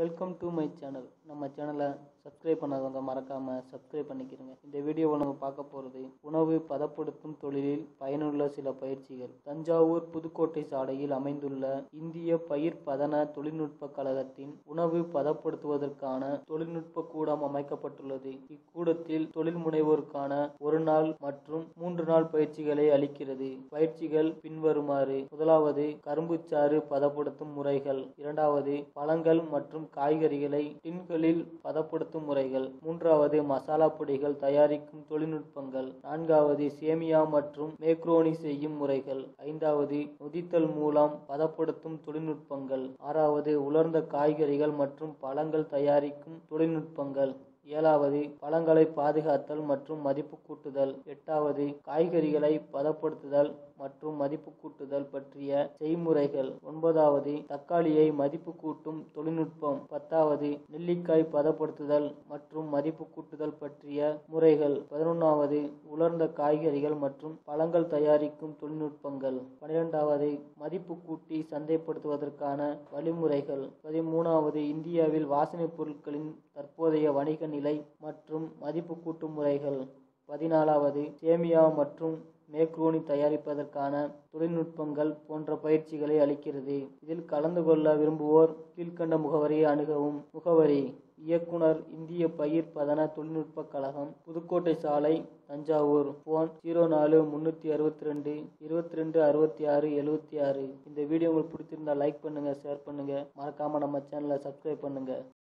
welcome to my channel நம்ம சேனலை subscribe பண்ணாதவங்க மறக்காமல் சப்ஸ்கிரைப் பண்ணிக்கிறங்க இந்த வீடியோவில் நம்ம பார்க்க போகிறது உணவு பதப்படுத்தும் தொழிலில் பயனுள்ள சில பயிற்சிகள் தஞ்சாவூர் புதுக்கோட்டை சாலையில் அமைந்துள்ள இந்திய பயிர் பதன தொழில்நுட்ப கழகத்தின் உணவு பதப்படுத்துவதற்கான தொழில்நுட்ப கூடம் அமைக்கப்பட்டுள்ளது இக்கூடத்தில் தொழில் முனைவோருக்கான ஒரு நாள் மற்றும் மூன்று நாள் பயிற்சிகளை அளிக்கிறது பயிற்சிகள் பின்வருமாறு முதலாவது கரும்புச்சாறு பதப்படுத்தும் முறைகள் இரண்டாவது பழங்கள் மற்றும் காய்கறிகளை டின்களில் பதப்படுத்தும் முறைகள் மூன்றாவது மசாலா பொடிகள் தயாரிக்கும் தொழில்நுட்பங்கள் நான்காவது சேமியா மற்றும் மேக்ரோனி செய்யும் முறைகள் ஐந்தாவது நொதித்தல் மூலம் பதப்படுத்தும் தொழில்நுட்பங்கள் ஆறாவது உலர்ந்த காய்கறிகள் மற்றும் பழங்கள் தயாரிக்கும் தொழில்நுட்பங்கள் ஏழாவது பழங்களை பாதுகாத்தல் மற்றும் மதிப்பு கூட்டுதல் எட்டாவது காய்கறிகளை பதப்படுத்துதல் மற்றும் மதிப்பு கூட்டுதல் பற்றிய செய்முறைகள் ஒன்பதாவது தக்காளியை மதிப்பு கூட்டும் தொழில்நுட்பம் பத்தாவது நெல்லிக்காய் பதப்படுத்துதல் மற்றும் மதிப்பு கூட்டுதல் பற்றிய முறைகள் பதினொன்றாவது உலர்ந்த காய்கறிகள் மற்றும் பழங்கள் தயாரிக்கும் தொழில்நுட்பங்கள் பன்னிரெண்டாவது மதிப்பு கூட்டி சந்தைப்படுத்துவதற்கான வழிமுறைகள் பதிமூணாவது இந்தியாவில் வாசனைப் பொருட்களின் தற்போதைய வணிக நிலை மற்றும் மதிப்பு கூட்டும் முறைகள் பதினாலாவது சேமியா மற்றும் மேக்ரோனி தயாரிப்பதற்கான தொழில்நுட்பங்கள் போன்ற பயிற்சிகளை அளிக்கிறது இதில் கலந்து கொள்ள விரும்புவோர் கீழ்க்கண்ட முகவரியை அணுகவும் முகவரி இயக்குனர் இந்திய பயிர் பதன தொழில்நுட்ப கழகம் புதுக்கோட்டை சாலை தஞ்சாவூர் ஃபோன் ஜீரோ நாலு முந்நூற்றி அறுபத்தி ரெண்டு இருபத்தி ரெண்டு அறுபத்தி ஆறு எழுபத்தி ஆறு இந்த வீடியோ உங்களுக்கு பிடிச்சிருந்தா லைக் பண்ணுங்கள் ஷேர் பண்ணுங்கள் மறக்காமல் நம்ம சேனலை சப்ஸ்கிரைப் பண்ணுங்கள்